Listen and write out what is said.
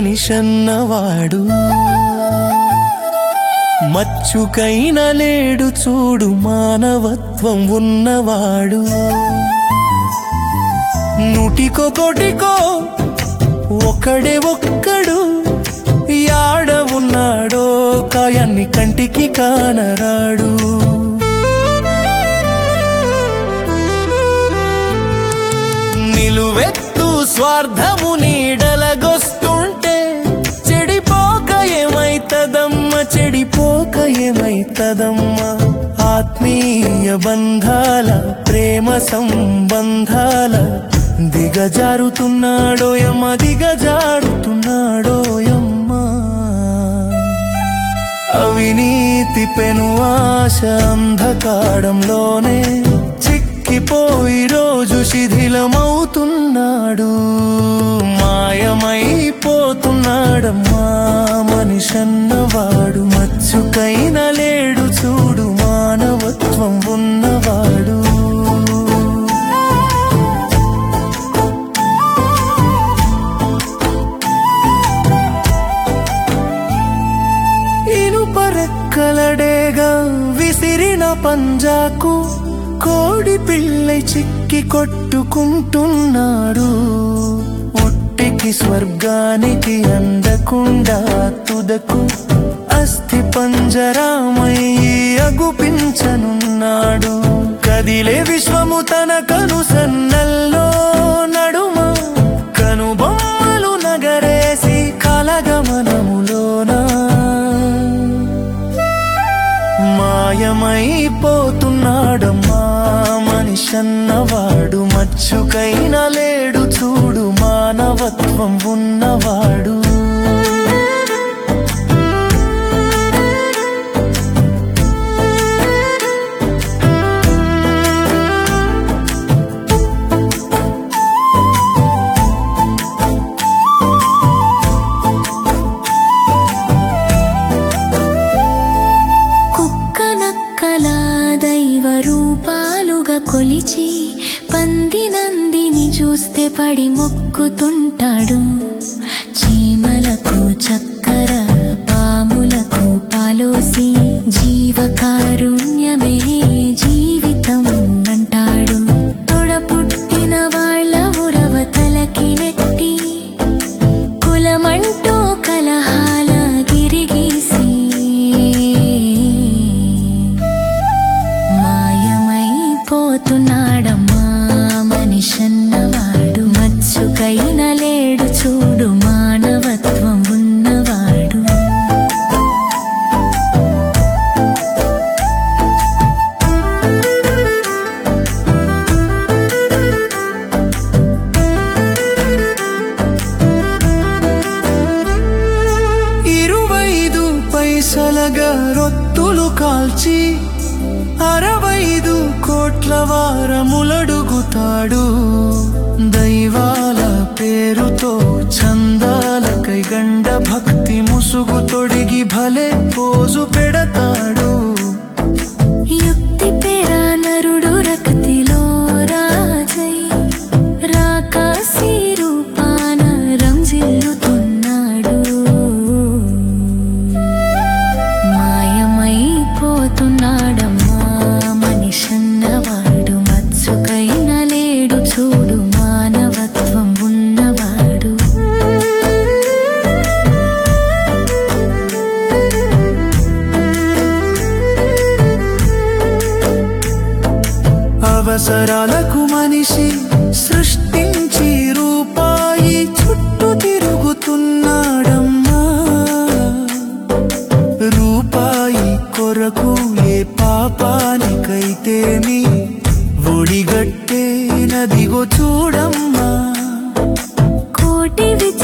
మనిషన్నవాడు మచ్చుకైన లేడు చూడు మానవత్వం ఉన్నవాడు నూటికో కోటికో ఒకడే ఒక్కడు యాడ ఉన్నాడో కాయాన్ని కంటికి కానరాడు నిలువెత్తు స్వార్థము నీడలగొస్తుంటే చెడిపోక ఏమైతదమ్మ చెడిపోక ఏమైతదమ్మ ఆత్మీయ బంధాల ప్రేమ సంబంధాల దిగజారుతున్నాడోయమ్మ దిగజారుతున్నాడోయమ్మ అవినీతి పెను ఆశ అంధకారంలోనే చిక్కిపోయి రోజు శిథిలమవుతున్నాడు మాయమైపోతున్నాడమ్మా మనిషన్నవాడు మచ్చుకైన లేడు చూడు మానవత్వం ఉన్నవాడు ఇనుపరెక్కలడేగా విసిరిన పంజాకు కోడి పిల్లై చిక్కి కొట్టుకుంటున్నాడు ఒట్టికి స్వర్గానికి అందకుండా తుదకు అస్థి పంజరామై అగుపించనున్నాడు కదిలే విశ్వము తన కను సన్నల్లో నడుమ కనుబొమ్మలు నగరేసి కలగమనములోనా మాయమైపోతున్నాడమ్మా మనిషన్నవాడు మచ్చుకైన లేడు చూడు మానవత్వం ఉన్నవాడు కుక్క నక్కల దైవ రూపాలుగా కొలిచి పంది నందిని చూస్తే పడి మొక్కుతుంటాడు చీమలకు చక్కర పాములకు పాలోసి జీవకారుణ్యమే జీవితం అంటాడు తొడ పుట్టిన వాళ్ళ ఉరవ తలకి నెట్టి కులమంటూ కలహాల గిరిగీసి మాయమైపోతున్నాడమ్మా మనిషన్నవాడు మచ్చుకైన లేడు చూడు మానవత్వం ఉన్నవాడు ఇరువైదు పైసలగా రొత్తులు కాల్చి అరవైదు కోట్ల వారములడుగుతాడు దైవాల పేరుతో చందాలకై గండ భక్తి ముసుగు తొడిగి భలే పోజు పెడతాడు యుక్తి పేరా నరుడు రక్తిలో రాజై రాకాసి రూపాన రంజిల్లుతున్నాడు మాయమైపోతున్నాడమ్మా మనిషన్నవాడు మత్సుకైన లేడు చూడు మానవత్వం ఉన్నవాడు అవసరాలకు మనిషి సృష్టించి రూపాయి చుట్టూ తిరుగుతున్నాడమ్మా రూపాయి కొరకు ఏ పాపానికైతేమి ఒడిగట్టే నదిగో చూడమ్మా కోటి విచ